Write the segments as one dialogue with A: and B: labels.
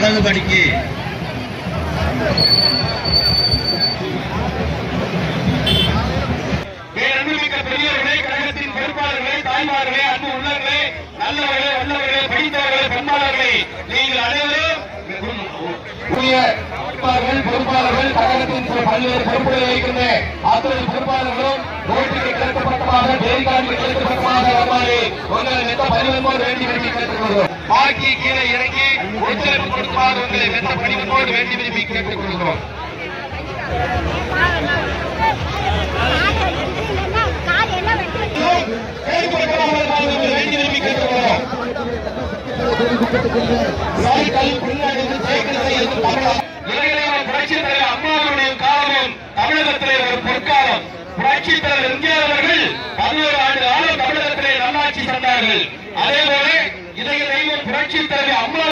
A: தொடங்கும்படிக்கு
B: பேரன்புமிக்க பெரியவர்களே கழகத்தின் பொறுப்பாளர்களே தாய்மார்களே அன்பு உள்ளங்களே நல்லவர்களே வல்லவர்களே படித்தவர்களே பண்பாளர்களே நீங்கள் அனைவரும் புதிய பொறுப்பாளர்கள் பொறுப்பாளர்கள் கழகத்தின் பல்வேறு பொறுப்புகளை வைக்கின்ற அத்தனை பொறுப்பாளர்களும் ரோட்டுக்கு கிழக்கப்பட்டமாக தேர்காண்டிக்கு கிழக்கப்பட்டமாக வருமாறு உங்களை மெத்த பணிவன்போடு வேண்டி விரும்பி கேட்டுக்கொள்கிறோம் பாக்கி கீழே இறங்கி ஒத்துழைப்பு கொடுக்குமாறு உங்களை மெத்த பணிவன்போடு வேண்டி விரும்பி கேட்டுக்கொள்கிறோம்
C: கால் என்ன வெட்டுறது
B: அம்மாவுடைய காலமும் தமிழகத்திலே ஒரு பொற்காலம் புரட்சித் தலைவர் எம்ஜிஆர் அவர்கள் பதினோரு ஆண்டு காலம் தமிழகத்திலே நல்லாட்சி தந்தார்கள் அதே போல இதய தெய்வம் புரட்சித் தலைவர் அம்மா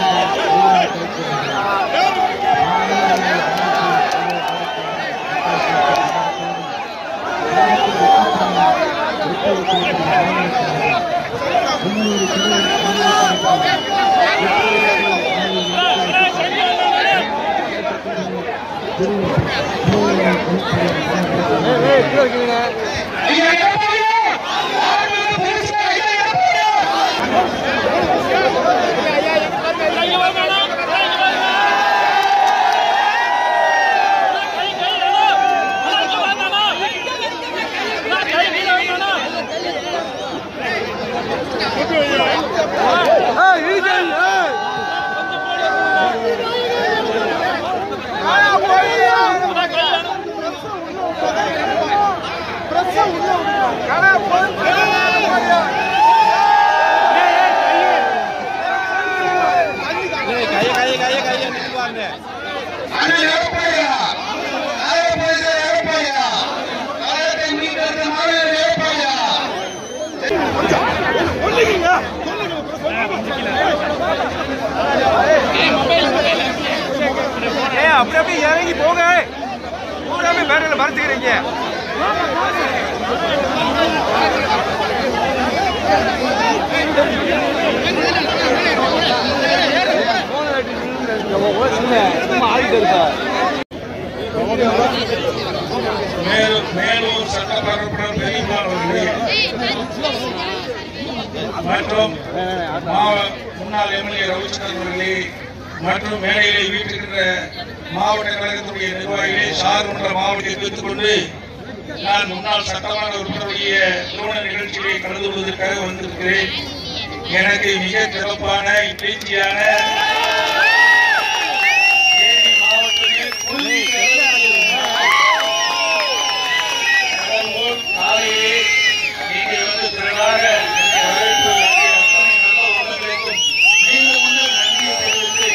B: ஐயா, எடப்பாடியா! யாரு பெருசா? ஐயா, எடப்பாடியா! அண்ணா எடப்பாடியா? நாளை போயிட்டு எடப்பாடியா? நாளை மீட்டெடுத்த மாநில எடப்பாடியா?
D: ஏ அப்படி அப்படியே இறங்கி போங்க பூராமே பேரில் மறைச்சிக்கிறீங்க
B: மேலும் மேலூர் சட்டப்பரப்புற பெரியம்மாள் அவர்களே மற்றும் மாவ- முன்னாள் எம்எல்ஏ ரவிச்சந்திரன் அவர்களே மற்றும் மேடையிலே வீட்டிருக்கின்ற மாவட்ட கழகத்துடைய நிர்வாகிகளே சார்புன்ற மாவட்டத்தை எடுத்துக் கொண்டு நான் முன்னாள் சட்டமன்ற உறுப்பினருடைய திருமண நிகழ்ச்சியை கலந்து கொள்வதற்காக வந்திருக்கிறேன் எனக்கு மிக சிறப்பான இப்பேச்சியான தேனி மாவட்டத்தில் புள்ளி அதன்போல் காலையிலே நீங்கள் வந்து திரளாக என்னை வரவேற்று நல்கிய அத்தனை நல்ல உள்ளங்களுக்கும் மீண்டும் மீண்டும் நன்றியை தெரிவித்து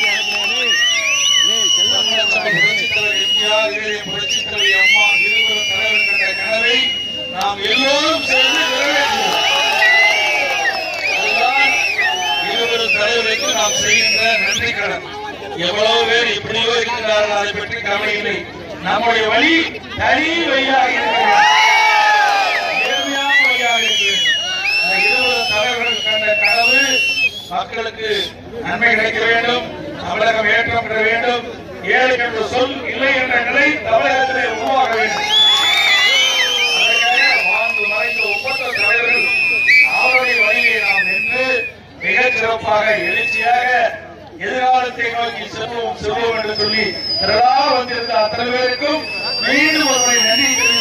B: தமிழக புரட்சித் தலைவர் எம்ஜிஆர் இளைய புரட்சித் தலைவர் அம்மா இருவரும் தலைவர் கண்ட கனவை நாம் எல்லோரும் சேர்ந்து நிறைவேற்றுவோம் அதுதான் இருவரும் தலைவருக்கு நாம் செய்கின்ற நன்றி கடன் எவ்வளவு பேர் இப்படியோ இருக்கிறார்கள் அதை பற்றி கவலை இல்லை நம்முடைய வழி தனி வழியாக இருக்கிறது நேர்மையான வழியாக இருக்கிறது இந்த இருபது தலைவர்கள் கண்ட கனவு மக்களுக்கு நன்மை கிடைக்க வேண்டும் தமிழகம் ஏற்றம் பெற வேண்டும் ஏழை என்ற சொல் இல்லை என்ற நிலை தமிழகத்திலே உருவாக வேண்டும் அதற்காக வாழ்ந்து மறைந்த ஒப்பற்ற தலைவர்கள் அவருடைய வழியை நாம் நின்று மிகச் சிறப்பாக எழுச்சியாக எதிர்காலத்தை நோக்கி செல்வோம் செல்வோம் என்று சொல்லி திரளா வந்திருந்த அத்தனை பேருக்கும் மீண்டும் ஒருமுறை நன்றி தெரிவித்துக்